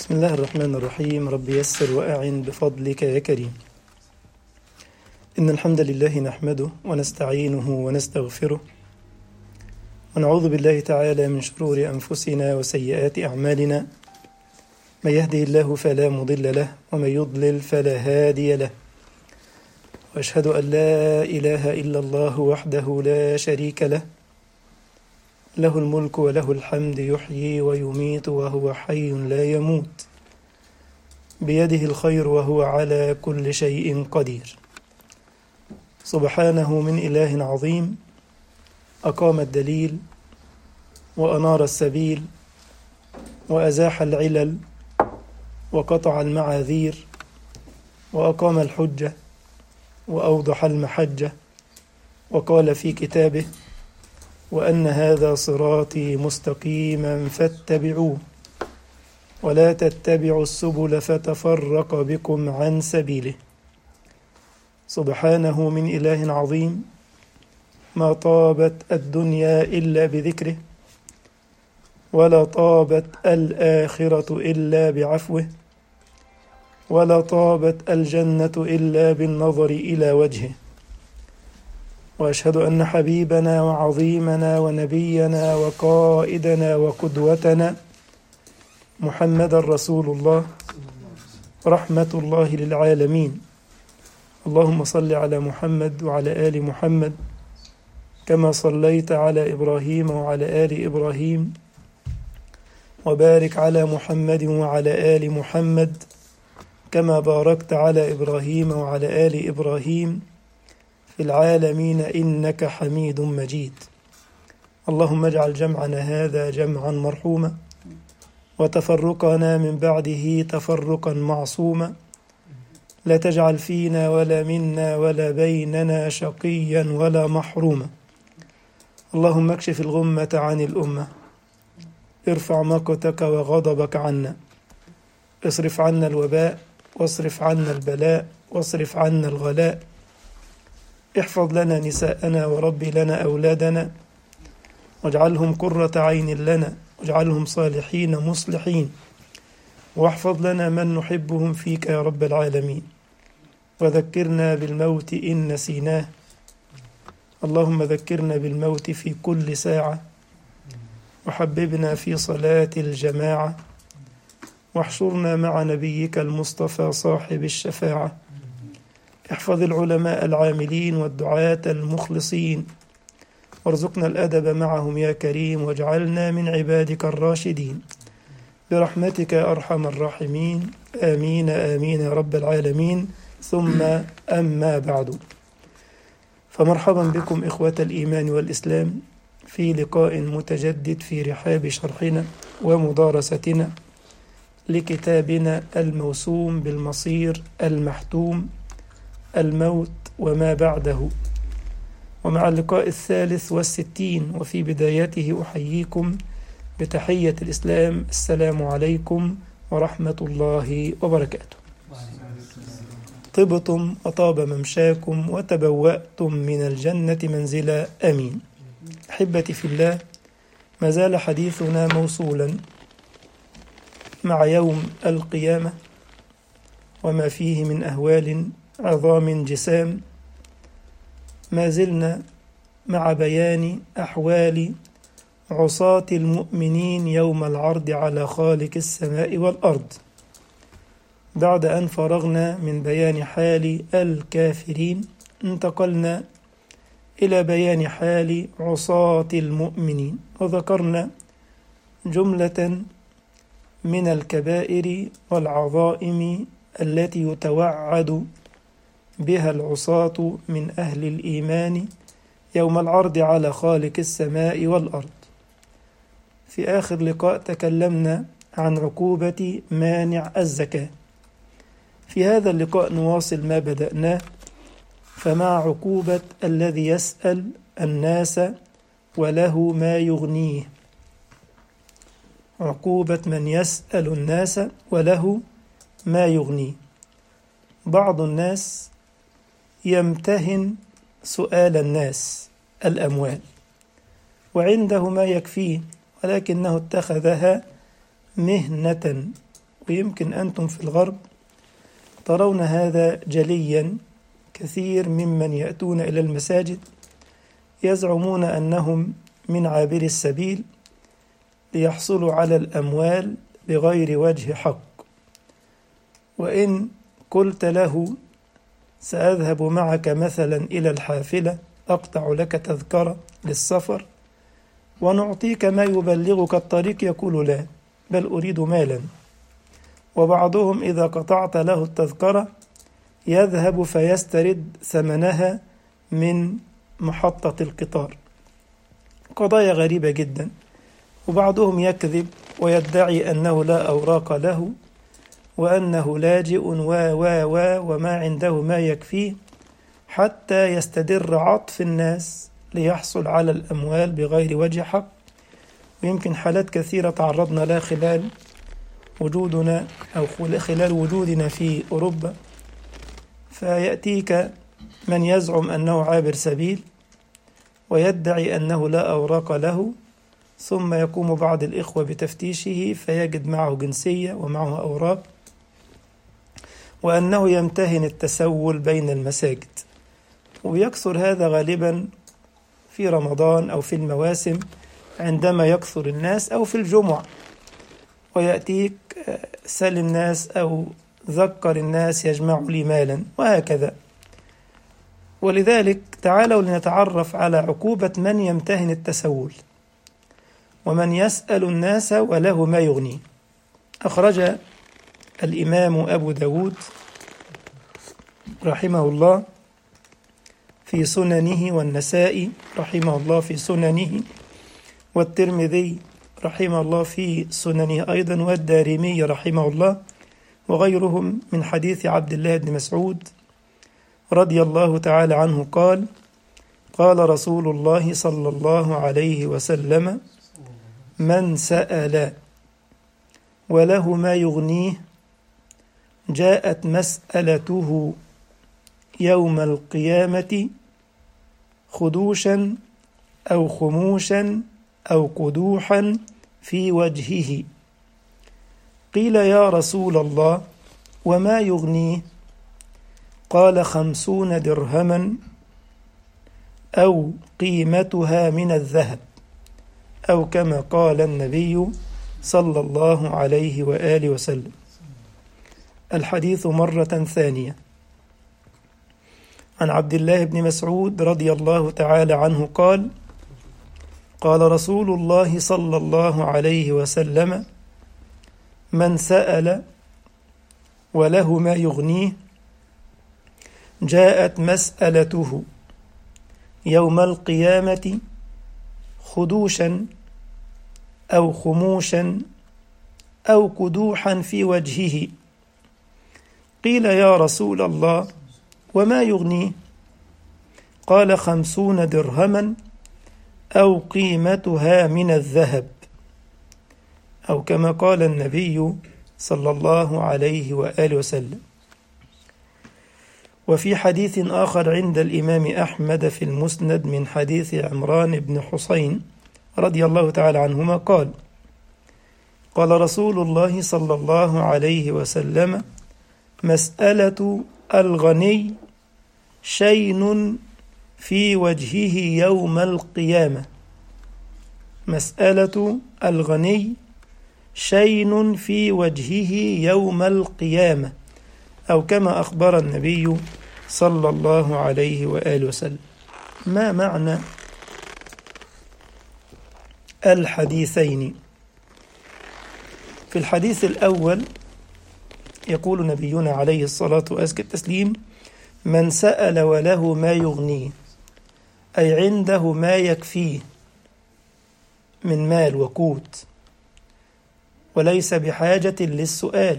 بسم الله الرحمن الرحيم رب يسر وأعن بفضلك يا كريم إن الحمد لله نحمده ونستعينه ونستغفره ونعوذ بالله تعالى من شرور أنفسنا وسيئات أعمالنا من يهده الله فلا مضل له ومن يضلل فلا هادي له وأشهد أن لا إله إلا الله وحده لا شريك له له الملك وله الحمد يحيي ويميت وهو حي لا يموت بيده الخير وهو على كل شيء قدير سبحانه من إله عظيم أقام الدليل وأنار السبيل وأزاح العلل وقطع المعاذير وأقام الحجة وأوضح المحجة وقال في كتابه وأن هذا صراطي مستقيما فاتبعوه ولا تتبعوا السبل فتفرق بكم عن سبيله سبحانه من إله عظيم ما طابت الدنيا إلا بذكره ولا طابت الآخرة إلا بعفوه ولا طابت الجنة إلا بالنظر إلى وجهه واشهد ان حبيبنا وعظيمنا ونبينا وقائدنا وقدوتنا محمدا رسول الله رحمه الله للعالمين اللهم صل على محمد وعلى ال محمد كما صليت على ابراهيم وعلى ال ابراهيم وبارك على محمد وعلى ال محمد كما باركت على ابراهيم وعلى ال ابراهيم في العالمين إنك حميد مجيد اللهم اجعل جمعنا هذا جمعا مرحوما وتفرقنا من بعده تفرقا معصوما لا تجعل فينا ولا منا ولا بيننا شقيا ولا محروما اللهم اكشف الغمة عن الأمة ارفع مقتك وغضبك عنا اصرف عنا الوباء واصرف عنا البلاء واصرف عنا الغلاء احفظ لنا نساءنا وربي لنا أولادنا واجعلهم قرة عين لنا واجعلهم صالحين مصلحين واحفظ لنا من نحبهم فيك يا رب العالمين وذكرنا بالموت إن نسيناه اللهم ذكرنا بالموت في كل ساعة وحببنا في صلاة الجماعة واحشرنا مع نبيك المصطفى صاحب الشفاعه احفظ العلماء العاملين والدعاة المخلصين وارزقنا الأدب معهم يا كريم واجعلنا من عبادك الراشدين برحمتك يا أرحم الراحمين آمين آمين يا رب العالمين ثم أما بعد فمرحبا بكم إخوة الإيمان والإسلام في لقاء متجدد في رحاب شرحنا ومدارستنا لكتابنا الموسوم بالمصير المحتوم الموت وما بعده ومع اللقاء الثالث والستين وفي بدايته أحييكم بتحية الإسلام السلام عليكم ورحمة الله وبركاته طبتم وطاب ممشاكم وتبوأتم من الجنة منزلا آمين أحبتي في الله ما زال حديثنا موصولا مع يوم القيامة وما فيه من أهوال عظام جسام ما زلنا مع بيان أحوال عصاة المؤمنين يوم العرض على خالق السماء والأرض بعد أن فرغنا من بيان حال الكافرين انتقلنا إلى بيان حال عصاة المؤمنين وذكرنا جملة من الكبائر والعظائم التي يتوعد بها العصاة من أهل الإيمان يوم العرض على خالق السماء والأرض في آخر لقاء تكلمنا عن عقوبة مانع الزكاة في هذا اللقاء نواصل ما بدأناه فمع عقوبة الذي يسأل الناس وله ما يغنيه عقوبة من يسأل الناس وله ما يغنيه بعض الناس يمتهن سؤال الناس الأموال وعنده ما يكفيه ولكنه اتخذها مهنة ويمكن أنتم في الغرب ترون هذا جليا كثير ممن يأتون إلى المساجد يزعمون أنهم من عابر السبيل ليحصلوا على الأموال بغير وجه حق وإن قلت له سأذهب معك مثلا إلى الحافلة أقطع لك تذكرة للسفر ونعطيك ما يبلغك الطريق يقول لا بل أريد مالا وبعضهم إذا قطعت له التذكرة يذهب فيسترد ثمنها من محطة القطار قضايا غريبة جدا وبعضهم يكذب ويدعي أنه لا أوراق له وأنه لاجئ و و و وما عنده ما يكفيه حتى يستدر عطف الناس ليحصل على الأموال بغير وجه حق ويمكن حالات كثيرة تعرضنا لها خلال وجودنا أو خلال وجودنا في أوروبا فيأتيك من يزعم أنه عابر سبيل ويدعي أنه لا أوراق له ثم يقوم بعض الإخوة بتفتيشه فيجد معه جنسية ومعه أوراق وأنه يمتهن التسول بين المساجد ويكثر هذا غالبا في رمضان أو في المواسم عندما يكثر الناس أو في الجمعة ويأتيك سل الناس أو ذكر الناس يجمع لي مالا وهكذا ولذلك تعالوا لنتعرف على عقوبة من يمتهن التسول ومن يسأل الناس وله ما يغنيه أخرج الإمام أبو داود رحمه الله في سننه والنسائي رحمه الله في سننه والترمذي رحمه الله في سننه أيضا والدارمي رحمه الله وغيرهم من حديث عبد الله بن مسعود رضي الله تعالى عنه قال قال رسول الله صلى الله عليه وسلم من سأل وله ما يغنيه جاءت مسألته يوم القيامة خدوشا أو خموشا أو قدوحا في وجهه قيل يا رسول الله وما يغنيه قال خمسون درهما أو قيمتها من الذهب أو كما قال النبي صلى الله عليه وآله وسلم الحديث مرة ثانية عن عبد الله بن مسعود رضي الله تعالى عنه قال قال رسول الله صلى الله عليه وسلم من سأل وله ما يغنيه جاءت مسألته يوم القيامة خدوشا أو خموشا أو كدوحا في وجهه قيل يا رسول الله وما يغنيه قال خمسون درهما أو قيمتها من الذهب أو كما قال النبي صلى الله عليه وآله وسلم وفي حديث آخر عند الإمام أحمد في المسند من حديث عمران بن حسين رضي الله تعالى عنهما قال قال رسول الله صلى الله عليه وسلم مسألة الغني شين في وجهه يوم القيامة مسألة الغني شين في وجهه يوم القيامة أو كما أخبر النبي صلى الله عليه وآله وسلم ما معنى الحديثين في الحديث الأول يقول نبينا عليه الصلاة وأزكى التسليم من سأل وله ما يغنيه أي عنده ما يكفيه من مال وقوت وليس بحاجة للسؤال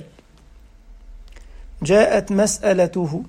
جاءت مسألته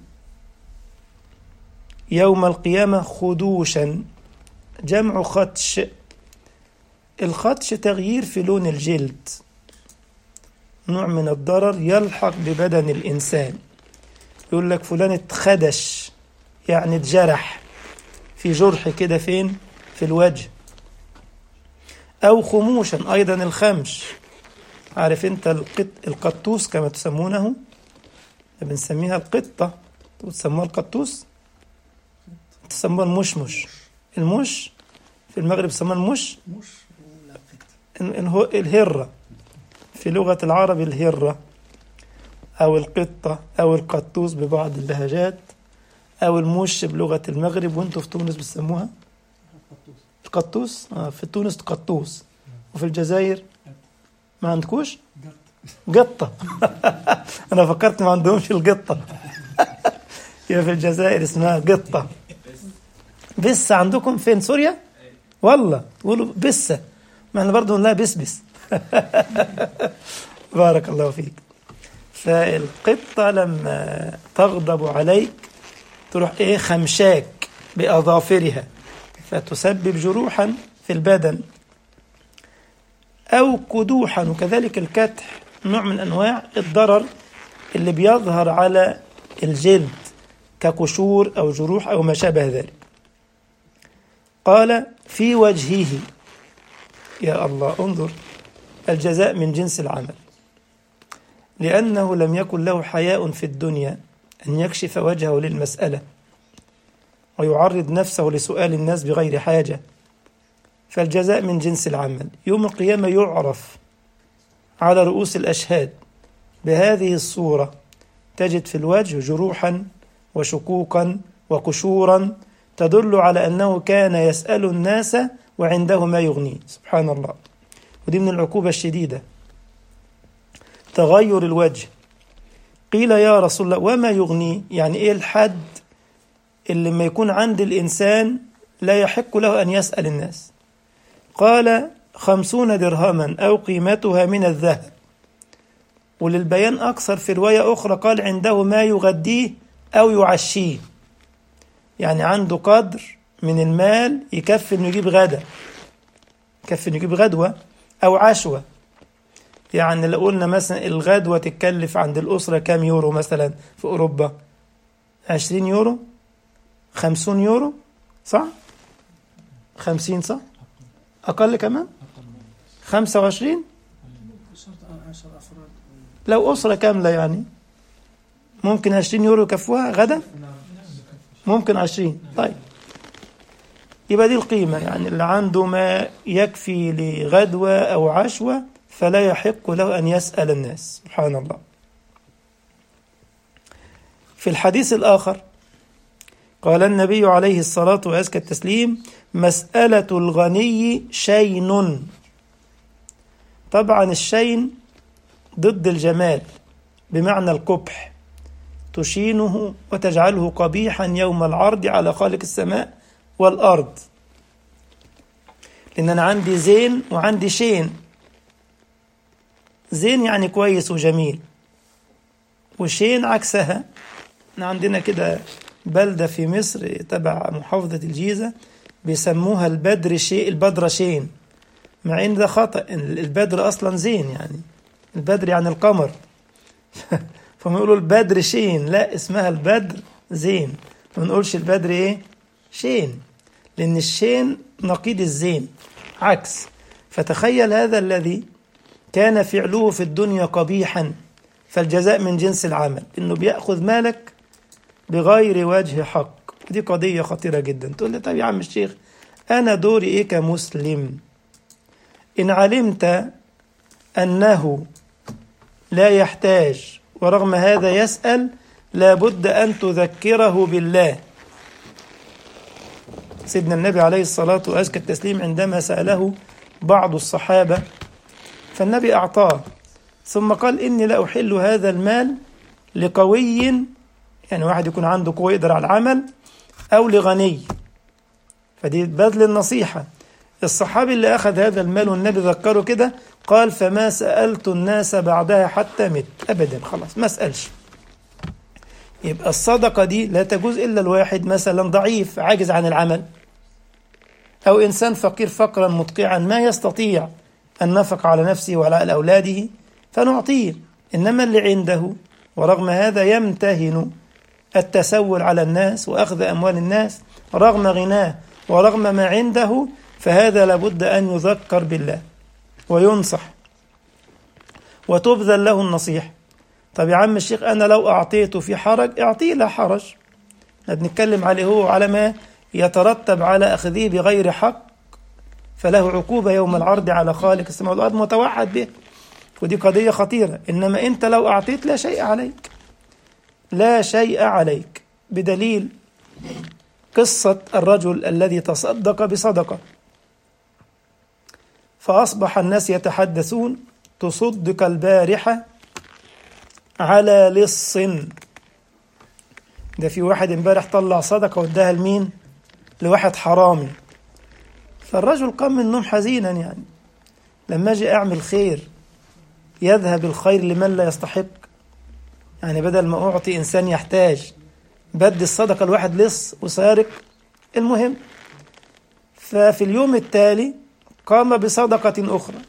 يوم القيامة خدوشا جمع خدش الخدش تغيير في لون الجلد نوع من الضرر يلحق ببدن الإنسان يقول لك فلان اتخدش يعني اتجرح في جرح كده فين في الوجه أو خموشا أيضا الخمش عارف انت القط القطوس كما تسمونه بنسميها القطة تسموها القطوس تسموها المشمش المش في المغرب يسموها المش مش لا قط الهو- الهرة في لغة العرب الهرة أو القطة أو القطوس ببعض اللهجات أو المش بلغة المغرب وانتوا في تونس بتسموها قطوس القطوس آه في تونس قطوس وفي الجزائر ما عندكوش قط قطة أنا فكرت ما عندهمش القطة يا في الجزائر اسمها قطة بس عندكم فين سوريا والله تقولوا بسة ما احنا برضه لا بس بس بارك الله فيك فالقطة لما تغضب عليك تروح ايه خمشاك بأظافرها فتسبب جروحا في البدن أو كدوحا وكذلك الكتح نوع من أنواع الضرر اللي بيظهر على الجلد كقشور أو جروح أو ما شابه ذلك قال في وجهه يا الله انظر الجزاء من جنس العمل لأنه لم يكن له حياء في الدنيا أن يكشف وجهه للمسألة ويعرض نفسه لسؤال الناس بغير حاجة فالجزاء من جنس العمل يوم القيامة يعرف على رؤوس الأشهاد بهذه الصورة تجد في الوجه جروحا وشكوكا وقشورا تدل على أنه كان يسأل الناس وعنده ما يغنيه سبحان الله ودي من العقوبة الشديدة تغير الوجه قيل يا رسول الله وما يغنيه يعني إيه الحد اللي ما يكون عند الإنسان لا يحق له أن يسأل الناس قال خمسون درهما أو قيمتها من الذهب وللبيان أكثر في رواية أخرى قال عنده ما يغديه أو يعشيه يعني عنده قدر من المال يكفي انه يجيب غدا يكفي انه يجيب غدوة أو عشوة يعني لو قلنا مثلا الغدوة تتكلف عند الأسرة كام يورو مثلا في أوروبا عشرين يورو خمسون يورو صح خمسين صح أقل كمان خمسة وعشرين شرط 10 افراد لو أسرة كاملة يعني ممكن عشرين يورو يكفوها غدا ممكن عشرين طيب يبقى دي القيمة يعني اللي عنده ما يكفي لغدوة أو عشوة فلا يحق له أن يسأل الناس سبحان الله في الحديث الآخر قال النبي عليه الصلاة وأزكى التسليم مسألة الغني شين طبعا الشين ضد الجمال بمعنى القبح تشينه وتجعله قبيحا يوم العرض على خالق السماء والأرض لأن أنا عندي زين وعندي شين زين يعني كويس وجميل وشين عكسها احنا عندنا كده بلدة في مصر تبع محافظة الجيزة بيسموها البدر شيء البدر شين مع ان ده خطأ البدر اصلا زين يعني البدر يعني القمر فما يقولوا البدر شين لا اسمها البدر زين ما نقولش البدر ايه شين لان الشين نقيض الزين عكس فتخيل هذا الذي كان فعله في الدنيا قبيحا فالجزاء من جنس العمل انه بياخذ مالك بغير وجه حق دي قضيه خطيره جدا تقول لي طيب يا عم الشيخ انا دوري ايه كمسلم ان علمت انه لا يحتاج ورغم هذا يسال لابد ان تذكره بالله سيدنا النبي عليه الصلاه وازكى التسليم عندما ساله بعض الصحابه فالنبي اعطاه ثم قال اني لا احل هذا المال لقوي يعني واحد يكون عنده قوه يقدر على العمل او لغني فدي بذل النصيحه الصحابي اللي اخذ هذا المال والنبي ذكره كده قال فما سالت الناس بعدها حتى مت ابدا خلاص ما اسالش يبقى الصدقه دي لا تجوز الا الواحد مثلا ضعيف عاجز عن العمل او انسان فقير فقرا مدقعا ما يستطيع النفق على نفسه وعلى اولاده فنعطيه انما اللي عنده ورغم هذا يمتهن التسول على الناس واخذ اموال الناس رغم غناه ورغم ما عنده فهذا لابد ان يذكر بالله وينصح وتبذل له النصيحة طب يا عم الشيخ أنا لو أعطيته في حرج اعطيه لا حرج احنا بنتكلم عليه هو على ما يترتب على أخذه بغير حق فله عقوبة يوم العرض على خالق السماء والأرض متوعد به ودي قضية خطيرة إنما أنت لو أعطيت لا شيء عليك لا شيء عليك بدليل قصة الرجل الذي تصدق بصدقة فأصبح الناس يتحدثون تصدق البارحة على لص ده في واحد امبارح طلع صدقة واداها لمين؟ لواحد حرامي فالرجل قام من النوم حزينا يعني لما اجي اعمل خير يذهب الخير لمن لا يستحق يعني بدل ما اعطي انسان يحتاج بدي الصدقه لواحد لص وسارق المهم ففي اليوم التالي قام بصدقه اخرى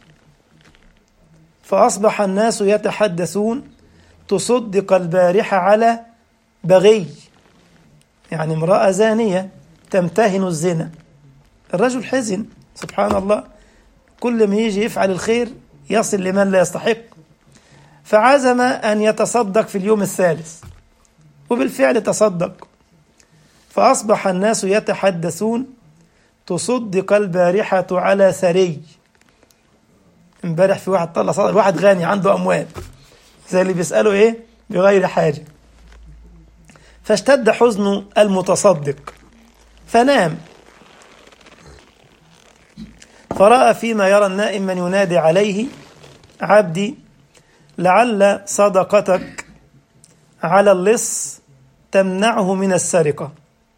فاصبح الناس يتحدثون تصدق البارحه على بغي يعني امراه زانيه تمتهن الزنا الرجل حزن سبحان الله كل ما يجي يفعل الخير يصل لمن لا يستحق فعزم أن يتصدق في اليوم الثالث وبالفعل تصدق فأصبح الناس يتحدثون تصدق البارحة على ثري امبارح في واحد طلع صدق واحد غني عنده أموال زي اللي بيسأله إيه بغير حاجة فاشتد حزن المتصدق فنام فرأى فيما يرى النائم من ينادي عليه عبدي لعل صدقتك على اللص تمنعه من السرقة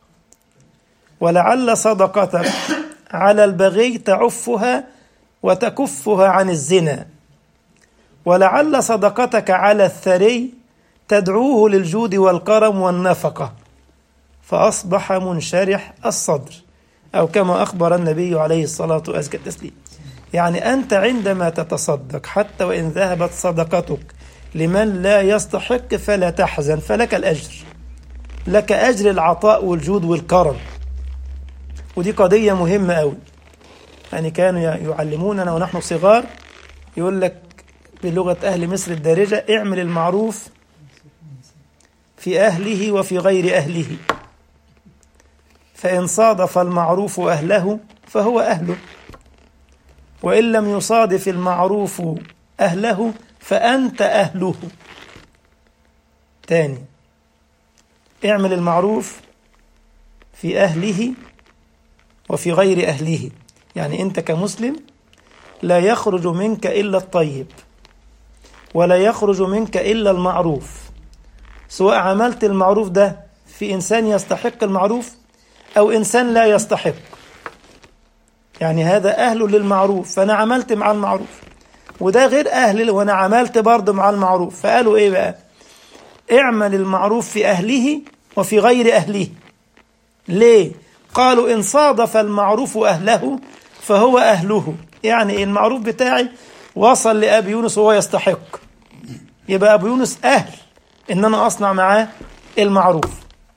ولعل صدقتك على البغي تعفها وتكفها عن الزنا ولعل صدقتك على الثري تدعوه للجود والكرم والنفقة فأصبح منشرح الصدر أو كما أخبر النبي عليه الصلاة وأزكى التسليم يعني أنت عندما تتصدق حتى وإن ذهبت صدقتك لمن لا يستحق فلا تحزن فلك الأجر لك أجر العطاء والجود والكرم ودي قضية مهمة أوي يعني كانوا يعلموننا ونحن صغار يقول لك بلغة أهل مصر الدارجة اعمل المعروف في أهله وفي غير أهله فإن صادف المعروف أهله فهو أهله وإن لم يصادف المعروف أهله فأنت أهله تاني اعمل المعروف في أهله وفي غير أهله يعني أنت كمسلم لا يخرج منك إلا الطيب ولا يخرج منك إلا المعروف سواء عملت المعروف ده في إنسان يستحق المعروف أو إنسان لا يستحق يعني هذا أهل للمعروف فأنا عملت مع المعروف وده غير أهل وأنا عملت برضه مع المعروف فقالوا إيه بقى اعمل المعروف في أهله وفي غير أهله ليه قالوا إن صادف المعروف أهله فهو أهله يعني المعروف بتاعي وصل لأبي يونس وهو يستحق يبقى أبو يونس أهل إن أنا أصنع معاه المعروف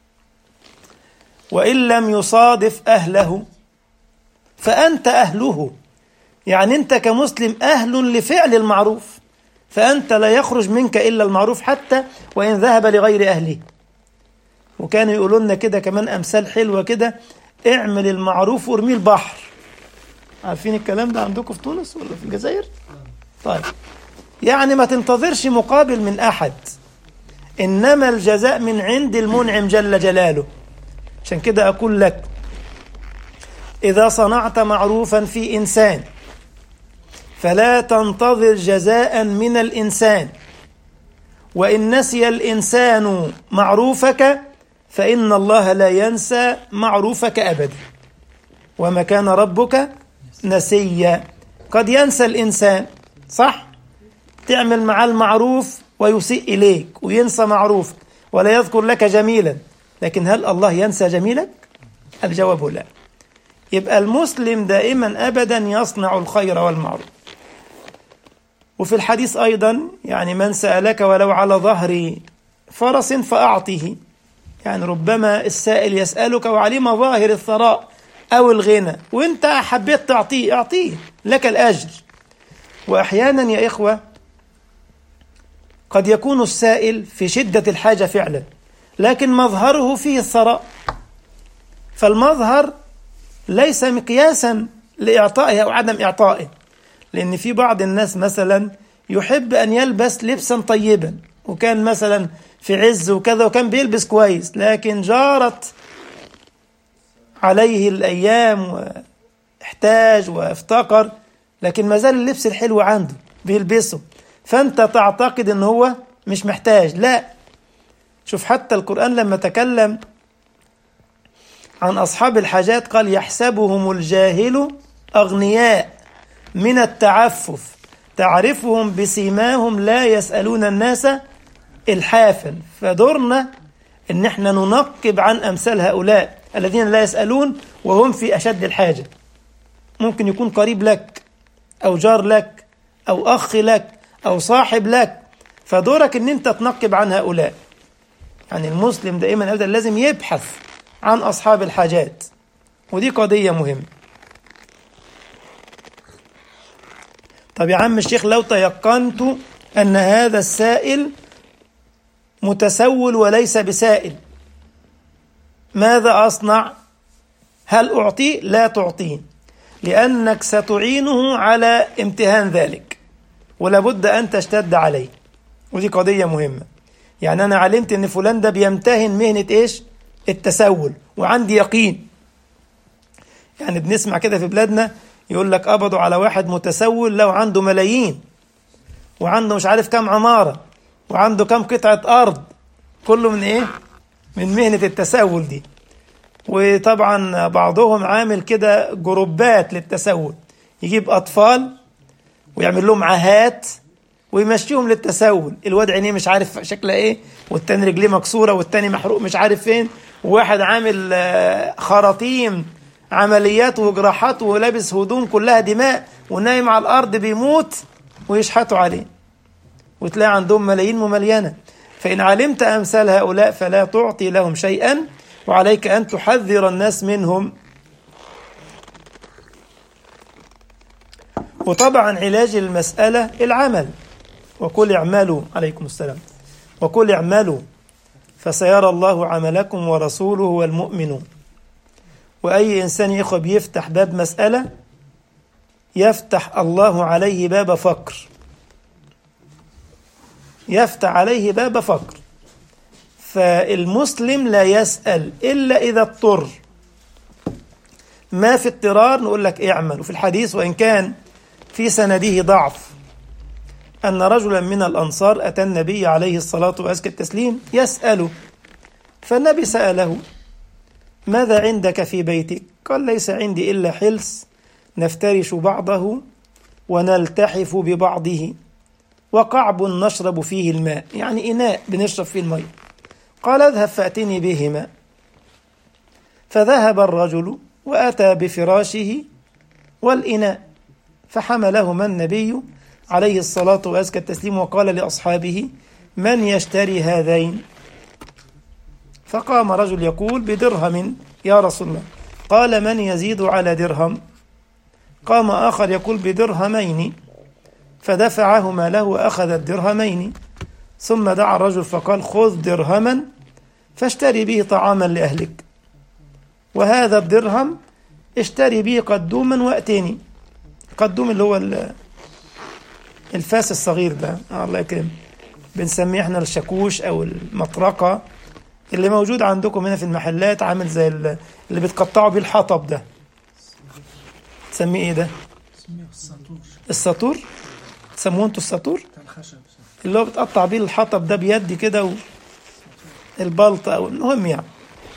وإن لم يصادف أهله فأنت أهله يعني أنت كمسلم أهل لفعل المعروف فأنت لا يخرج منك إلا المعروف حتى وإن ذهب لغير أهله وكانوا يقولوا لنا كده كمان أمثال حلوة كده اعمل المعروف وارميه البحر عارفين الكلام ده عندكم في تونس ولا في الجزائر طيب يعني ما تنتظرش مقابل من أحد إنما الجزاء من عند المنعم جل جلاله عشان كده أقول لك إذا صنعت معروفا في إنسان فلا تنتظر جزاء من الإنسان وإن نسي الإنسان معروفك فإن الله لا ينسى معروفك أبدا وما كان ربك نسيا قد ينسى الإنسان صح تعمل مع المعروف ويسيء إليك وينسى معروفك ولا يذكر لك جميلا لكن هل الله ينسى جميلك الجواب لا يبقى المسلم دائما أبدا يصنع الخير والمعروف وفي الحديث أيضا يعني من سألك ولو على ظهر فرس فأعطه يعني ربما السائل يسألك وعلم ظاهر الثراء أو الغنى وانت حبيت تعطيه اعطيه لك الأجر وأحيانا يا إخوة قد يكون السائل في شدة الحاجة فعلا لكن مظهره فيه الثراء فالمظهر ليس مقياسا لإعطائه أو عدم إعطائه لأن في بعض الناس مثلا يحب أن يلبس لبسا طيبا وكان مثلا في عز وكذا وكان بيلبس كويس لكن جارت عليه الأيام واحتاج وافتقر لكن ما زال اللبس الحلو عنده بيلبسه فأنت تعتقد أن هو مش محتاج لا شوف حتى القرآن لما تكلم عن أصحاب الحاجات قال يحسبهم الجاهل أغنياء من التعفف تعرفهم بسيماهم لا يسألون الناس إلحافا فدورنا ان احنا ننقب عن امثال هؤلاء الذين لا يسالون وهم في اشد الحاجه ممكن يكون قريب لك او جار لك او اخ لك او صاحب لك فدورك ان انت تنقب عن هؤلاء يعني المسلم دائما ابدا لازم يبحث عن اصحاب الحاجات ودي قضيه مهمه طب يا عم الشيخ لو تيقنت ان هذا السائل متسول وليس بسائل ماذا أصنع هل أعطيه لا تعطيه لأنك ستعينه على امتهان ذلك ولابد أن تشتد عليه ودي قضية مهمة يعني أنا علمت أن فلان ده بيمتهن مهنة إيش التسول وعندي يقين يعني بنسمع كده في بلادنا يقول لك قبضوا على واحد متسول لو عنده ملايين وعنده مش عارف كم عمارة وعنده كم قطعة أرض كله من إيه؟ من مهنة التسول دي وطبعا بعضهم عامل كده جروبات للتسول يجيب أطفال ويعمل لهم عاهات ويمشيهم للتسول الواد عينيه مش عارف شكلها ايه والتاني رجليه مكسوره والتاني محروق مش عارف فين وواحد عامل خراطيم عمليات وجراحات ولابس هدوم كلها دماء ونايم على الارض بيموت ويشحتوا عليه وتلاقي عندهم ملايين مملينه فان علمت امثال هؤلاء فلا تعطي لهم شيئا وعليك ان تحذر الناس منهم وطبعا علاج المساله العمل وقل اعملوا عليكم السلام وقل اعملوا فسيرى الله عملكم ورسوله والمؤمنون وأي إنسان يا إخوة بيفتح باب مسألة يفتح الله عليه باب فقر يفتح عليه باب فقر فالمسلم لا يسأل إلا إذا اضطر ما في اضطرار نقول لك اعمل وفي الحديث وإن كان في سنده ضعف أن رجلا من الأنصار أتى النبي عليه الصلاة وأزكى التسليم يسأله فالنبي سأله ماذا عندك في بيتك؟ قال ليس عندي إلا حلس نفترش بعضه ونلتحف ببعضه وقعب نشرب فيه الماء يعني إناء بنشرب فيه الماء قال اذهب فأتني بهما فذهب الرجل وأتى بفراشه والإناء فحملهما النبي عليه الصلاة وأزكى التسليم وقال لأصحابه من يشتري هذين فقام رجل يقول بدرهم يا رسول الله قال من يزيد على درهم قام آخر يقول بدرهمين فدفعهما له وأخذ الدرهمين ثم دعا الرجل فقال خذ درهما فاشتري به طعاما لأهلك وهذا الدرهم اشتري به قدوما وأتيني قدوم اللي هو الفاس الصغير ده الله يكرم بنسميه احنا الشاكوش او المطرقه اللي موجود عندكم هنا في المحلات عامل زي اللي بتقطعوا بيه الحطب ده تسميه ايه ده اسمه السطور الساطور تسموه انتوا الساطور بتاع الخشب اللي هو بتقطع بيه الحطب ده بيدي كده و... البلط او المهم يعني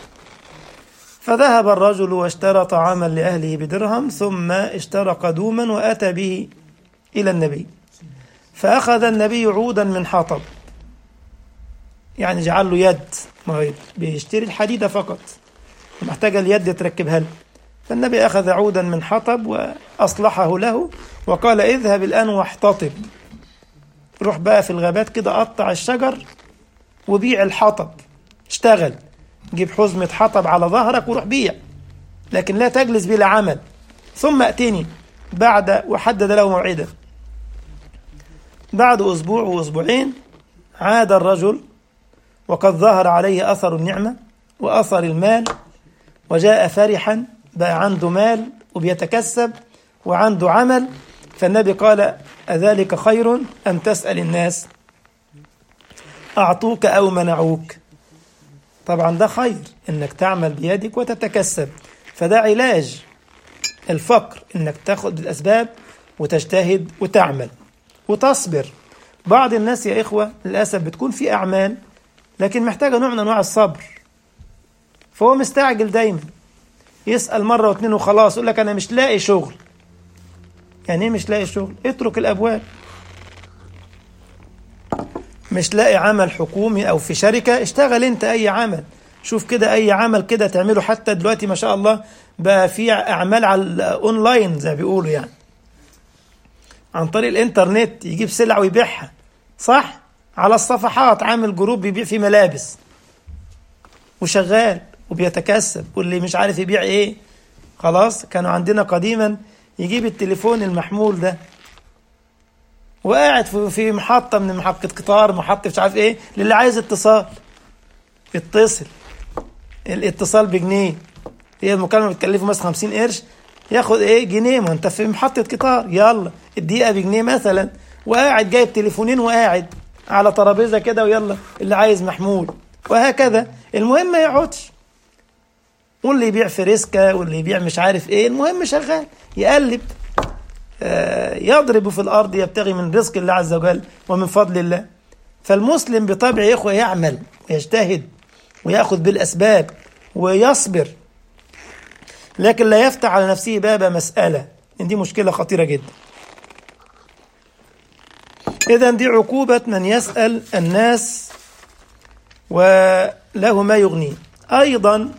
فذهب الرجل واشترى طعاما لأهله بدرهم ثم اشترى قدوما وأتى به إلى النبي فأخذ النبي عودا من حطب يعني جعل له يد ما هو بيشتري الحديدة فقط محتاج اليد تركبها له فالنبي أخذ عودا من حطب وأصلحه له وقال اذهب الآن واحتطب روح بقى في الغابات كده قطع الشجر وبيع الحطب اشتغل جيب حزمة حطب على ظهرك وروح بيع لكن لا تجلس بلا عمل ثم ائتني بعد وحدد له موعدا بعد أسبوع وأسبوعين عاد الرجل وقد ظهر عليه أثر النعمة وأثر المال وجاء فرحا بقى عنده مال وبيتكسب وعنده عمل فالنبي قال أذلك خير أم تسأل الناس أعطوك أو منعوك طبعا ده خير إنك تعمل بيدك وتتكسب فده علاج الفقر إنك تاخد الأسباب وتجتهد وتعمل وتصبر بعض الناس يا إخوة للأسف بتكون في أعمال لكن محتاجة نوع من أنواع الصبر فهو مستعجل دايما يسأل مرة واثنين وخلاص يقول لك أنا مش لاقي شغل يعني إيه مش لاقي شغل اترك الأبواب مش لاقي عمل حكومي أو في شركة اشتغل أنت أي عمل شوف كده أي عمل كده تعمله حتى دلوقتي ما شاء الله بقى في أعمال على الأونلاين زي ما بيقولوا يعني عن طريق الإنترنت يجيب سلع ويبيعها صح؟ على الصفحات عامل جروب بيبيع فيه ملابس وشغال وبيتكسب واللي مش عارف يبيع ايه خلاص كانوا عندنا قديما يجيب التليفون المحمول ده وقاعد في في محطة من محطة قطار محطة مش عارف ايه للي عايز اتصال اتصل الاتصال بجنيه هي المكالمة بتكلفه مثلا 50 قرش ياخد ايه جنيه ما انت في محطة قطار يلا الدقيقة بجنيه مثلا وقاعد جايب تليفونين وقاعد على ترابيزة كده ويلا اللي عايز محمول وهكذا المهم ما يقعدش واللي يبيع فريسكا واللي يبيع مش عارف ايه المهم شغال يقلب آه يضرب في الارض يبتغي من رزق الله عز وجل ومن فضل الله فالمسلم بطبعه يا اخوه يعمل ويجتهد وياخذ بالاسباب ويصبر لكن لا يفتح على نفسه باب مساله دي مشكله خطيره جدا اذا دي عقوبه من يسال الناس وله ما يغنيه ايضا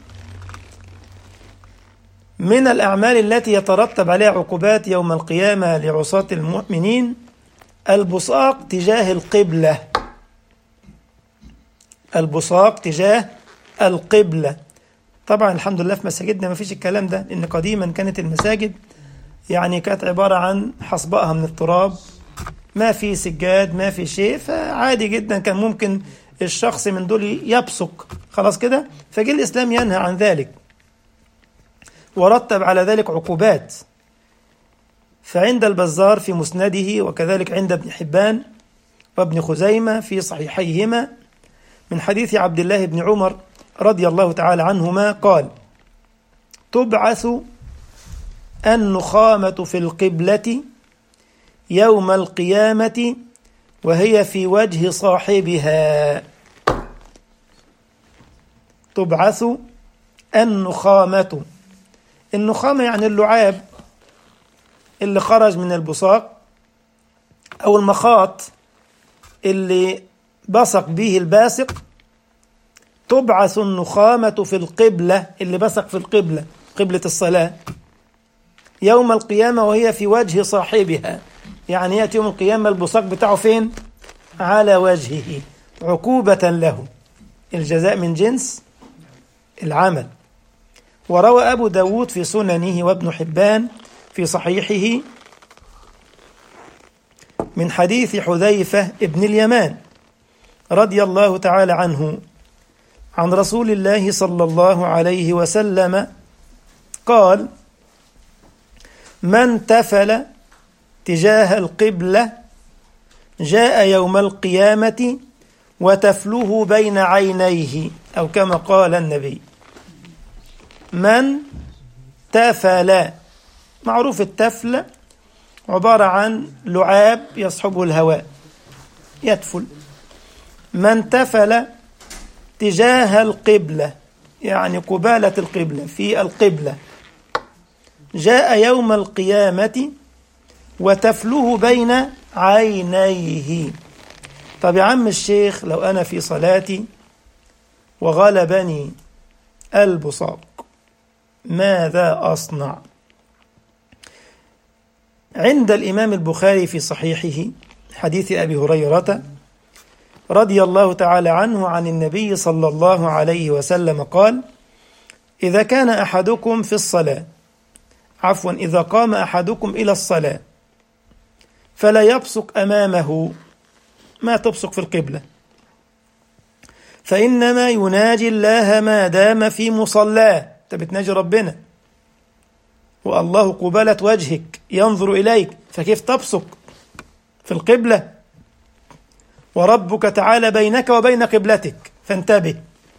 من الأعمال التي يترتب عليها عقوبات يوم القيامة لعصاة المؤمنين البصاق تجاه القبلة البصاق تجاه القبلة طبعا الحمد لله في مساجدنا ما فيش الكلام ده لأن قديما كانت المساجد يعني كانت عبارة عن حصبائها من التراب ما في سجاد ما في شيء فعادي جدا كان ممكن الشخص من دول يبصق خلاص كده فجه الإسلام ينهى عن ذلك ورتب على ذلك عقوبات فعند البزار في مسنده وكذلك عند ابن حبان وابن خزيمة في صحيحيهما من حديث عبد الله بن عمر رضي الله تعالى عنهما قال تبعث النخامة في القبلة يوم القيامة وهي في وجه صاحبها تبعث النخامة النخامة يعني اللعاب اللي خرج من البصاق أو المخاط اللي بصق به الباسق تبعث النخامة في القبلة اللي بصق في القبلة قبلة الصلاة يوم القيامة وهي في وجه صاحبها يعني يأتي يوم القيامة البصاق بتاعه فين؟ على وجهه عقوبة له الجزاء من جنس العمل وروى أبو داود في سننه وابن حبان في صحيحه من حديث حذيفة ابن اليمان رضي الله تعالى عنه عن رسول الله صلى الله عليه وسلم قال من تفل تجاه القبلة جاء يوم القيامة وتفله بين عينيه أو كما قال النبي من تفل معروف التفل عبارة عن لعاب يصحبه الهواء يتفل من تفل تجاه القبلة يعني قبالة القبلة في القبلة جاء يوم القيامة وتفله بين عينيه طب يا عم الشيخ لو أنا في صلاتي وغلبني البصاق ماذا أصنع عند الإمام البخاري في صحيحه حديث أبي هريرة رضي الله تعالى عنه عن النبي صلى الله عليه وسلم قال إذا كان أحدكم في الصلاة عفوا إذا قام أحدكم إلى الصلاة فلا يبصق أمامه ما تبصق في القبلة فإنما يناجي الله ما دام في مصلاه أنت بتناجي ربنا والله قبلة وجهك ينظر إليك فكيف تبصق في القبلة وربك تعالى بينك وبين قبلتك فانتبه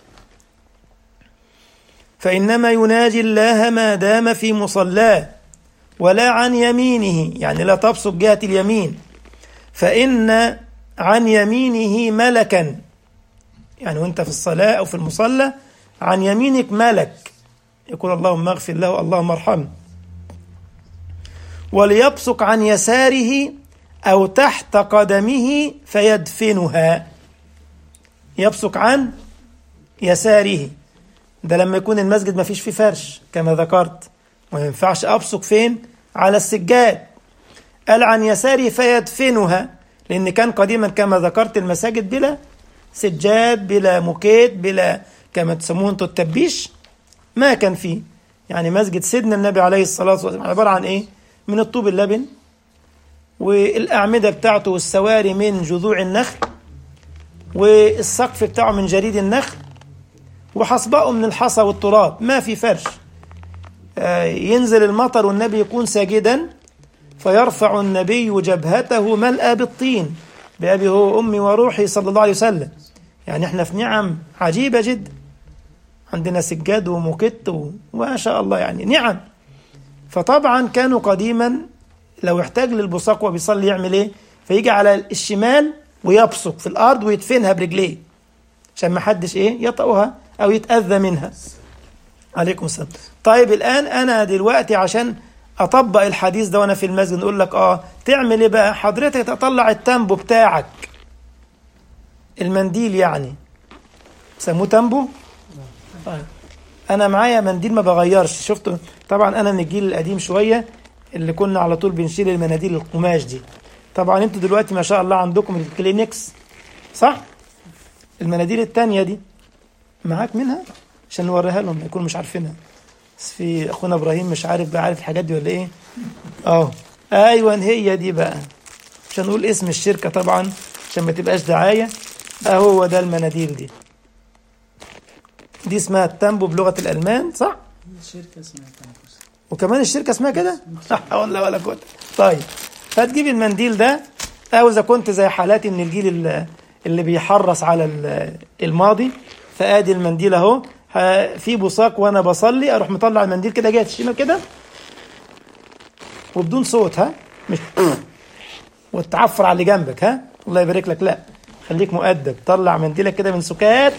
فإنما يناجي الله ما دام في مصلاه ولا عن يمينه يعني لا تبصق جهة اليمين فإن عن يمينه ملكا يعني وانت في الصلاة أو في المصلى عن يمينك ملك يقول اللهم اغفر له اللهم ارحمه وليبصق عن يساره أو تحت قدمه فيدفنها يبصق عن يساره ده لما يكون المسجد ما فيش فيه فرش كما ذكرت ما ينفعش أبصق فين على السجاد قال عن يساره فيدفنها لأن كان قديما كما ذكرت المساجد بلا سجاد بلا موكيت بلا كما تسموه انتوا التبيش ما كان فيه يعني مسجد سيدنا النبي عليه الصلاة والسلام عبارة عن إيه من الطوب اللبن والأعمدة بتاعته والسواري من جذوع النخل والسقف بتاعه من جريد النخل وحصباءه من الحصى والتراب ما في فرش آه ينزل المطر والنبي يكون ساجدا فيرفع النبي جبهته ملأى بالطين بأبي هو وأمي وروحي صلى الله عليه وسلم يعني احنا في نعم عجيبة جدا عندنا سجاد وموكت وما شاء الله يعني نعم فطبعا كانوا قديما لو احتاج للبصاق وبيصلي يعمل ايه فيجي على الشمال ويبصق في الارض ويدفنها برجليه عشان ما حدش ايه يطأها او يتأذى منها عليكم السلام طيب الان انا دلوقتي عشان اطبق الحديث ده وانا في المسجد نقول لك اه تعمل ايه بقى حضرتك تطلع التامبو بتاعك المنديل يعني سموه تامبو طيب انا معايا منديل ما بغيرش شفتوا طبعا انا من الجيل القديم شويه اللي كنا على طول بنشيل المناديل القماش دي طبعا انتوا دلوقتي ما شاء الله عندكم الكلينكس صح المناديل التانية دي معاك منها عشان نوريها لهم يكونوا مش عارفينها بس في اخونا ابراهيم مش عارف بقى عارف الحاجات دي ولا ايه اه ايوه هي دي بقى عشان نقول اسم الشركه طبعا عشان ما تبقاش دعايه اهو ده المناديل دي دي اسمها التامبو بلغه الالمان صح الشركة اسمها كامبوس وكمان الشركه اسمها كده لا ولا ولا قوه طيب فتجيب المنديل ده او اذا كنت زي حالاتي من الجيل ال- اللي بيحرص على ال- الماضي فادي المنديل اهو ه- في بصاق وانا بصلي اروح مطلع المنديل كده جهه الشمال كده وبدون صوت ها مش وتعفر على اللي جنبك ها الله يبارك لك لا خليك مؤدب طلع منديلك كده من سكات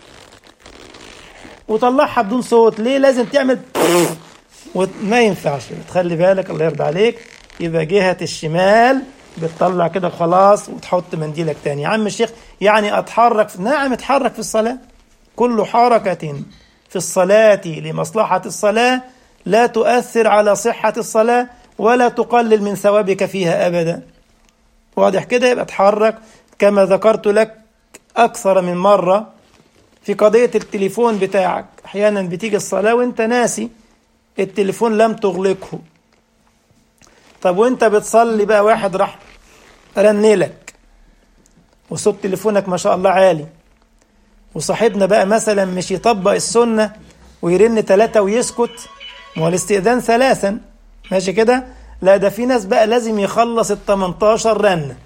وطلعها بدون صوت ليه لازم تعمل وما ينفعش تخلي بالك الله يرضى عليك يبقى جهة الشمال بتطلع كده خلاص وتحط منديلك تاني يا عم الشيخ يعني اتحرك في... نعم اتحرك في الصلاة كل حركة في الصلاة لمصلحة الصلاة لا تؤثر على صحة الصلاة ولا تقلل من ثوابك فيها أبدا واضح كده يبقى اتحرك كما ذكرت لك أكثر من مرة في قضية التليفون بتاعك أحيانا بتيجي الصلاة وانت ناسي التليفون لم تغلقه طب وانت بتصلي بقى واحد راح رنلك وصوت تليفونك ما شاء الله عالي وصاحبنا بقى مثلا مش يطبق السنة ويرن ثلاثة ويسكت ما هو الاستئذان ثلاثا ماشي كده لا ده في ناس بقى لازم يخلص ال 18 رنة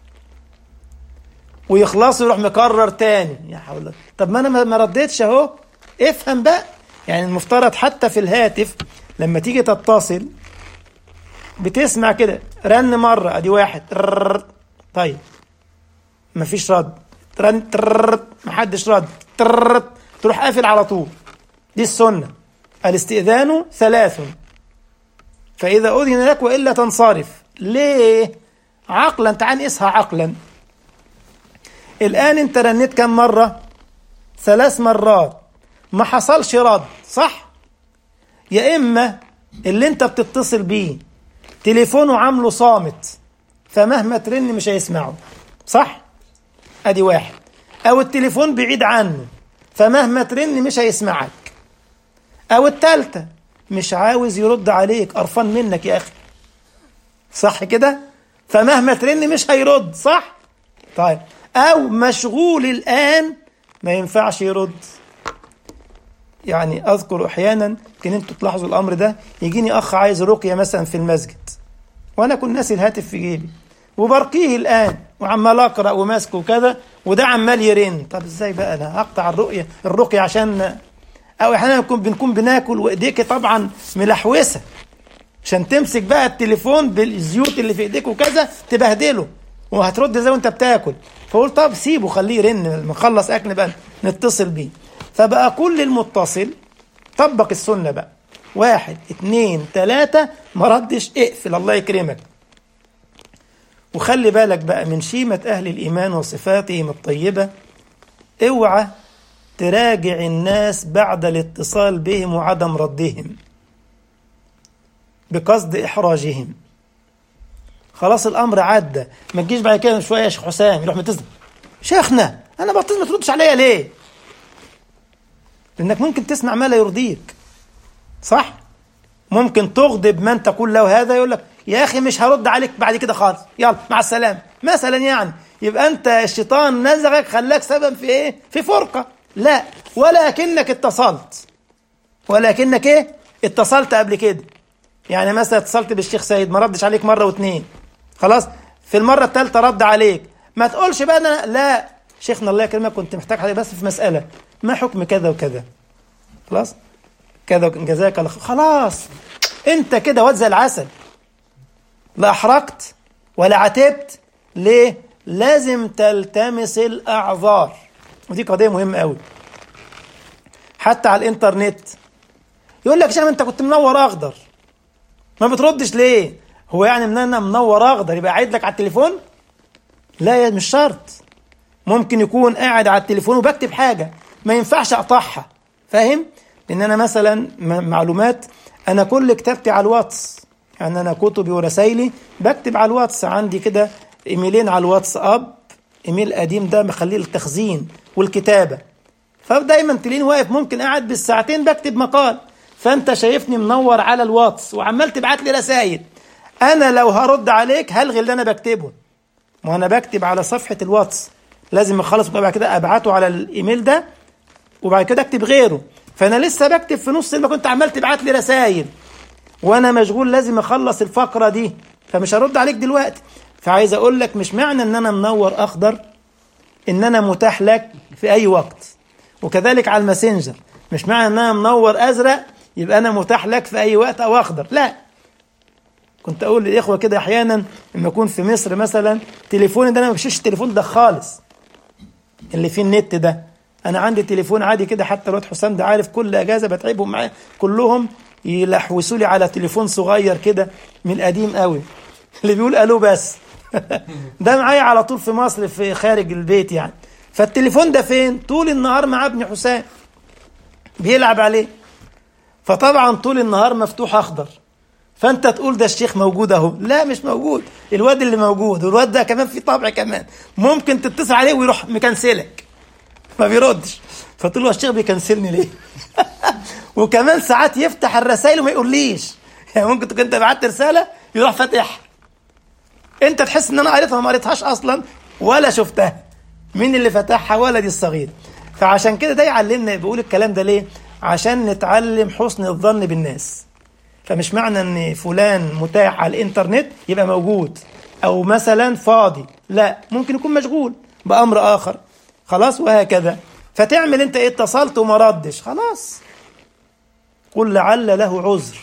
ويخلص يروح مكرر تاني يا حول الله طب ما انا ما- ما رديتش اهو افهم بقى يعني المفترض حتى في الهاتف لما تيجي تتصل بتسمع كده رن مرة ادي واحد ترررر. طيب مفيش رد رن ترررر. محدش رد ترررر. تروح قافل على طول دي السنة الاستئذان ثلاث فإذا أذن لك وإلا تنصرف ليه عقلا تعال نقيسها عقلا الآن أنت رنيت كم مرة ثلاث مرات ما حصلش رد صح يا إما اللي أنت بتتصل بيه تليفونه عامله صامت فمهما ترن مش هيسمعه صح ادي واحد او التليفون بعيد عنه فمهما ترن مش هيسمعك او التالتة مش عاوز يرد عليك قرفان منك يا اخي صح كده فمهما ترن مش هيرد صح طيب او مشغول الان ما ينفعش يرد يعني اذكر احيانا يمكن انتوا تلاحظوا الامر ده يجيني اخ عايز رقيه مثلا في المسجد وانا اكون ناسي الهاتف في جيبي وبرقيه الان وعمال اقرا وماسكه وكذا وده عمال يرن طب ازاي بقى انا هقطع الرقيه الرقيه عشان او احيانا نكون بنكون بناكل وايديك طبعا ملحوسه عشان تمسك بقى التليفون بالزيوت اللي في ايديك وكذا تبهدله وهترد زي وانت بتاكل فقلت طب سيبه خليه يرن نخلص اكل بقى نتصل بيه فبقى كل المتصل طبق السنه بقى واحد اتنين تلاتة ما ردش اقفل الله يكرمك وخلي بالك بقى من شيمة أهل الإيمان وصفاتهم الطيبة اوعى تراجع الناس بعد الاتصال بهم وعدم ردهم بقصد إحراجهم خلاص الأمر عدى ما تجيش بعد كده شوية يا شيخ حسام يروح متصل شيخنا أنا بتصل ما تردش عليا ليه؟ لأنك ممكن تسمع ما لا يرضيك صح؟ ممكن تغضب من تقول له هذا يقول لك يا اخي مش هرد عليك بعد كده خالص يلا مع السلامه مثلا يعني يبقى انت الشيطان نزغك خلاك سبب في ايه في فرقه لا ولكنك اتصلت ولكنك ايه اتصلت قبل كده يعني مثلا اتصلت بالشيخ سيد ما ردش عليك مره واثنين خلاص في المره الثالثه رد عليك ما تقولش بقى انا لا شيخنا الله يكرمك كنت محتاج حاجه بس في مساله ما حكم كذا وكذا خلاص كذا جزاك الله خلاص انت كده واد زي العسل لا احرقت ولا عتبت ليه لازم تلتمس الاعذار ودي قضيه مهمه قوي حتى على الانترنت يقول لك شام انت كنت منور اخضر ما بتردش ليه هو يعني ان انا منور اخضر يبقى قاعد لك على التليفون لا يا مش شرط ممكن يكون قاعد على التليفون وبكتب حاجه ما ينفعش اقطعها فاهم لان انا مثلا معلومات انا كل كتابتي على الواتس يعني انا كتبي ورسايلي بكتب على الواتس عندي كده ايميلين على الواتس اب ايميل قديم ده مخليه للتخزين والكتابه فدايما تلاقيني واقف ممكن قاعد بالساعتين بكتب مقال فانت شايفني منور على الواتس وعمال تبعت لي رسائل انا لو هرد عليك هلغي اللي انا بكتبه ما انا بكتب على صفحه الواتس لازم اخلص بعد كده ابعته على الايميل ده وبعد كده اكتب غيره فانا لسه بكتب في نص ما كنت عمال تبعت لي رسائل وانا مشغول لازم اخلص الفقره دي فمش هرد عليك دلوقتي فعايز اقول لك مش معنى ان انا منور اخضر ان انا متاح لك في اي وقت وكذلك على الماسنجر مش معنى ان انا منور ازرق يبقى انا متاح لك في اي وقت او اخضر لا كنت اقول للاخوه كده احيانا لما اكون في مصر مثلا تليفوني ده انا ما بشيلش التليفون ده خالص اللي فيه النت ده انا عندي تليفون عادي كده حتى الواد حسام ده عارف كل اجازه بتعبهم معايا كلهم يلحوسوا لي على تليفون صغير كده من القديم قوي اللي بيقول الو بس ده معايا على طول في مصر في خارج البيت يعني فالتليفون ده فين طول النهار مع ابن حسام بيلعب عليه فطبعا طول النهار مفتوح اخضر فانت تقول ده الشيخ موجود اهو لا مش موجود الواد اللي موجود والواد ده كمان في طبع كمان ممكن تتصل عليه ويروح مكنسلك ما بيردش فتقول له الشيخ بيكنسلني ليه وكمان ساعات يفتح الرسائل وما يقوليش يعني ممكن تكون انت بعت رساله يروح فاتح انت تحس ان انا قريتها ما قريتهاش اصلا ولا شفتها مين اللي فتحها ولدي الصغير فعشان كده ده يعلمنا بقول الكلام ده ليه عشان نتعلم حسن الظن بالناس فمش معنى ان فلان متاح على الانترنت يبقى موجود او مثلا فاضي لا ممكن يكون مشغول بامر اخر خلاص وهكذا فتعمل انت ايه اتصلت وما ردش خلاص قل لعل له عذر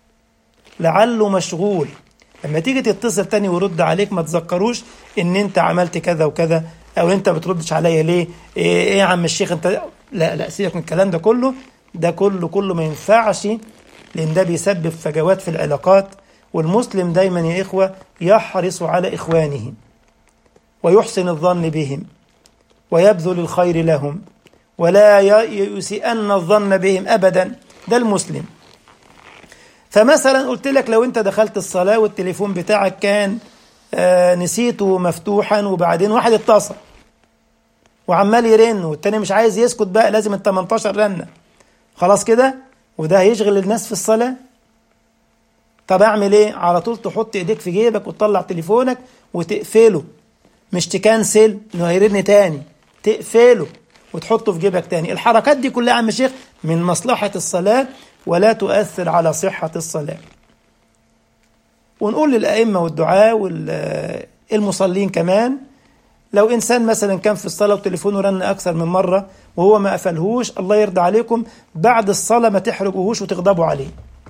لعله مشغول لما تيجي تتصل تاني ويرد عليك ما تذكروش ان انت عملت كذا وكذا او انت بتردش عليا ليه ايه, إيه يا عم الشيخ انت لا لا سيبك من الكلام ده كله ده كله كله ما ينفعش لان ده بيسبب فجوات في العلاقات والمسلم دايما يا اخوه يحرص على اخوانه ويحسن الظن بهم ويبذل الخير لهم ولا يسيئن الظن بهم ابدا ده المسلم فمثلا قلت لك لو انت دخلت الصلاه والتليفون بتاعك كان آه نسيته مفتوحا وبعدين واحد اتصل وعمال يرن والتاني مش عايز يسكت بقى لازم ال 18 رنه خلاص كده وده هيشغل الناس في الصلاه طب اعمل ايه على طول تحط ايديك في جيبك وتطلع تليفونك وتقفله مش تكنسل انه هيرن تاني تقفله وتحطه في جيبك تاني الحركات دي كلها يا عم شيخ من مصلحة الصلاة ولا تؤثر على صحة الصلاة ونقول للأئمة والدعاء والمصلين كمان لو إنسان مثلا كان في الصلاة وتليفونه رن أكثر من مرة وهو ما قفلهوش الله يرضى عليكم بعد الصلاة ما تحرجوهوش وتغضبوا عليه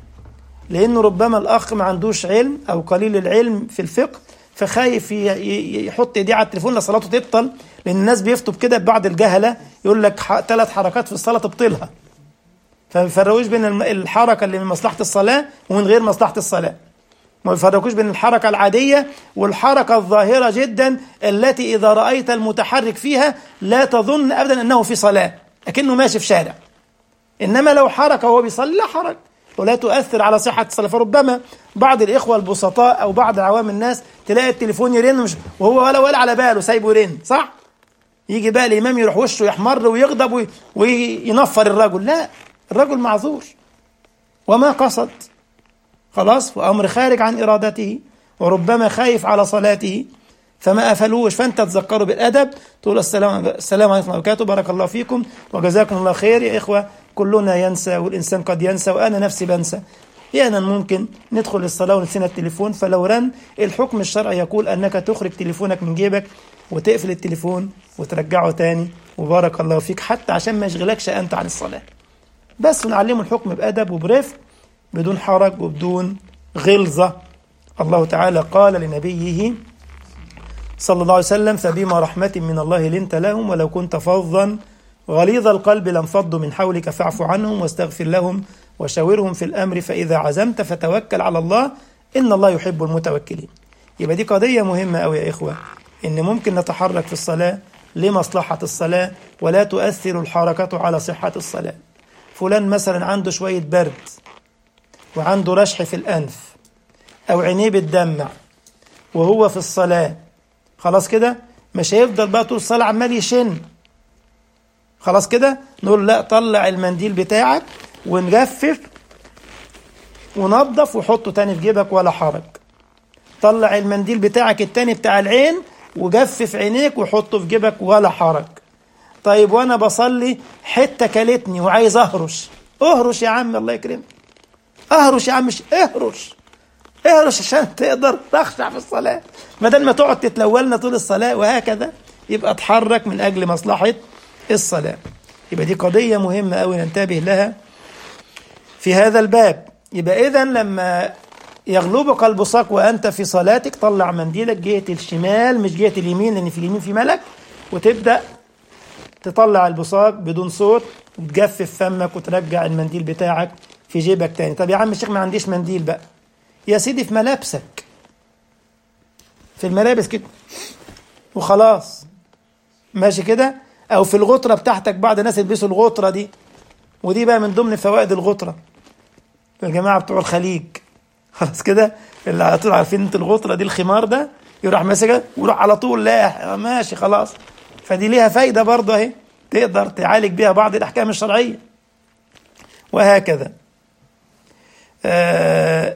لأنه ربما الأخ ما عندوش علم أو قليل العلم في الفقه فخايف ي- ي- يحط ايديه على التليفون لصلاته تبطل لان الناس بيفتوا بكده بعض الجهله يقول لك ثلاث حركات في الصلاه تبطلها فما بيفرقوش بين الم- الحركه اللي من مصلحه الصلاه ومن غير مصلحه الصلاه ما بيفرقوش بين الحركه العاديه والحركه الظاهره جدا التي اذا رايت المتحرك فيها لا تظن ابدا انه في صلاه لكنه ماشي في شارع انما لو حركه وهو بيصلي لا حرج ولا تؤثر على صحه الصلاه فربما بعض الاخوه البسطاء او بعض عوام الناس تلاقي التليفون يرن مش وهو ولا ولا على باله سايبه يرن صح يجي بقى الامام يروح وشه يحمر ويغضب وي- وينفر الرجل لا الرجل معذور وما قصد خلاص وامر خارج عن ارادته وربما خايف على صلاته فما قفلوش فانت تذكره بالادب تقول السلام السلام عليكم ورحمه الله وبركاته بارك الله فيكم وجزاكم الله خير يا اخوه كلنا ينسى والانسان قد ينسى وانا نفسي بنسى احيانا ممكن ندخل الصلاه ونسينا التليفون فلو رن الحكم الشرعي يقول انك تخرج تليفونك من جيبك وتقفل التليفون وترجعه تاني وبارك الله فيك حتى عشان ما يشغلكش انت عن الصلاه بس ونعلمه الحكم بادب وبرفق بدون حرج وبدون غلظه الله تعالى قال لنبيه صلى الله عليه وسلم فبما رحمة من الله لنت لهم ولو كنت فظا غليظ القلب لانفضوا من حولك فاعف عنهم واستغفر لهم وشاورهم في الأمر فإذا عزمت فتوكل على الله إن الله يحب المتوكلين يبقى دي قضية مهمة أوي يا إخوة إن ممكن نتحرك في الصلاة لمصلحة الصلاة ولا تؤثر الحركة على صحة الصلاة فلان مثلا عنده شوية برد وعنده رشح في الأنف أو عينيه بتدمع وهو في الصلاة خلاص كده مش هيفضل بقى طول الصلاة عمال يشن خلاص كده نقول لا طلع المنديل بتاعك ونجفف ونضف وحطه تاني في جيبك ولا حرج طلع المنديل بتاعك التاني بتاع العين وجفف عينيك وحطه في جيبك ولا حرج طيب وانا بصلي حته كلتني وعايز اهرش اهرش يا عم الله يكرمك اهرش يا عم مش اهرش اهرش عشان تقدر تخشع في الصلاة بدل ما تقعد تتلولنا طول الصلاة وهكذا يبقى اتحرك من أجل مصلحة الصلاة يبقى دي قضية مهمة أوي ننتبه لها في هذا الباب يبقى إذا لما يغلبك البصاق وأنت في صلاتك طلع منديلك جهة الشمال مش جهة اليمين لأن في اليمين في ملك وتبدأ تطلع البصاق بدون صوت وتجفف فمك وترجع المنديل بتاعك في جيبك تاني طب يا عم الشيخ ما عنديش منديل بقى يا سيدي في ملابسك في الملابس كده وخلاص ماشي كده او في الغطره بتاعتك بعض الناس يلبسوا الغطره دي ودي بقى من ضمن فوائد الغطره الجماعه بتوع الخليج خلاص كده اللي على طول عارفين انت الغطره دي الخمار ده يروح ماسكها ويروح على طول لا ماشي خلاص فدي ليها فايده برضه اهي تقدر تعالج بيها بعض الاحكام الشرعيه وهكذا آه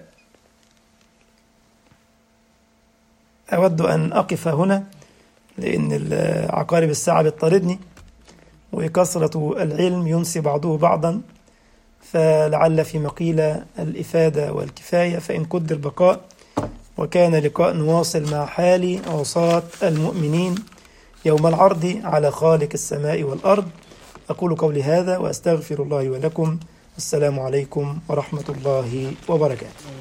أود أن أقف هنا لأن عقارب الساعة بتطاردني وكثرة العلم ينسي بعضه بعضا فلعل في مقيل الإفادة والكفاية فإن قدر البقاء وكان لقاء نواصل مع حال عصاة المؤمنين يوم العرض على خالق السماء والأرض أقول قولي هذا وأستغفر الله ولكم السلام عليكم ورحمة الله وبركاته